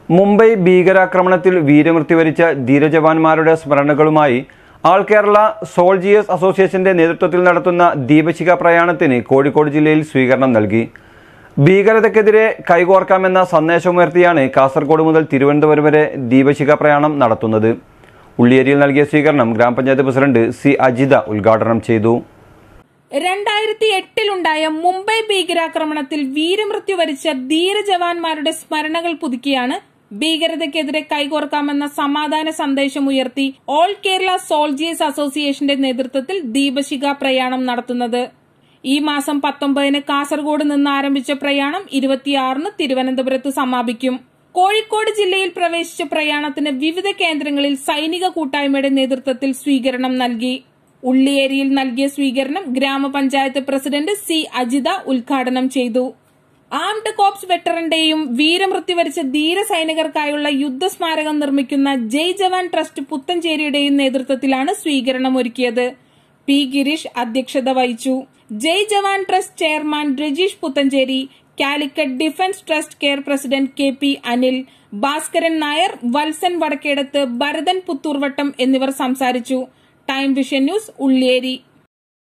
മുംബൈ ഭീകരാക്രമണത്തിൽ വീരമൃത്യു വരിച്ച ധീരജവാന്മാരുടെ സ്മരണകളുമായി ആൾ കേരള സോൾജിയേഴ്സ് അസോസിയേഷന്റെ നേതൃത്വത്തിൽ നടത്തുന്ന ദീപശിഖ പ്രയാണത്തിന് കോഴിക്കോട് ജില്ലയിൽ സ്വീകരണം നൽകി ഭീകരതയ്ക്കെതിരെ കൈകോർക്കാമെന്ന സന്ദേശമുയർത്തിയാണ് കാസർഗോഡ് മുതൽ തിരുവനന്തപുരം വരെ ദീപശിഖ പ്രയാണം നടത്തുന്നത് ഉള്ളിയേരിയിൽ നൽകിയ സ്വീകരണം ഗ്രാമപഞ്ചായത്ത് പ്രസിഡന്റ് സി അജിത ഉദ്ഘാടനം ചെയ്തു രണ്ടായിരത്തി എട്ടിലുണ്ടായ മുംബൈ ഭീകരാക്രമണത്തിൽ വീരമൃത്യു വരിച്ച ധീരജവാന്മാരുടെ സ്മരണകൾ പുതുക്കിയാണ് ഭീകരതയ്ക്കെതിരെ കൈകോർക്കാമെന്ന സമാധാന സന്ദേശം ഉയർത്തി ഓൾ കേരള സോൾജിയേഴ്സ് അസോസിയേഷന്റെ നേതൃത്വത്തിൽ ദീപശിഖ പ്രയാണം നടത്തുന്നത് ഈ മാസം പത്തൊമ്പതിന് കാസർഗോഡ് നിന്ന് ആരംഭിച്ച പ്രയാണം ഇരുപത്തിയാറിന് തിരുവനന്തപുരത്ത് സമാപിക്കും കോഴിക്കോട് ജില്ലയിൽ പ്രവേശിച്ച പ്രയാണത്തിന് വിവിധ കേന്ദ്രങ്ങളിൽ സൈനിക കൂട്ടായ്മയുടെ നേതൃത്വത്തിൽ സ്വീകരണം നൽകി ഉള്ളിയേരിയിൽ നൽകിയ സ്വീകരണം ഗ്രാമപഞ്ചായത്ത് പ്രസിഡന്റ് സി അജിത ഉദ്ഘാടനം ചെയ്തു ആംഡ് കോപ്സ് വെറ്ററന്റെയും വീരമൃത്യു വരിച്ച ധീര സൈനികർക്കായുള്ള യുദ്ധസ്മാരകം നിർമ്മിക്കുന്ന ജയ് ജവാൻ ട്രസ്റ്റ് പുത്തഞ്ചേരിയുടെയും നേതൃത്വത്തിലാണ് സ്വീകരണം ഒരുക്കിയത് പി ഗിരീഷ് അധ്യക്ഷത വഹിച്ചു Jai Jawan trust chairman Rajeesh Puthenchery Calicut defence trust care president K P Anil Bhaskaran Nair Valsan Vadakkedath Bharathan Puthurvattam എന്നിവർ സംസാരിച്ചു ടൈം വിഷൻ ന്യൂസ് ഉള്ളിയേരി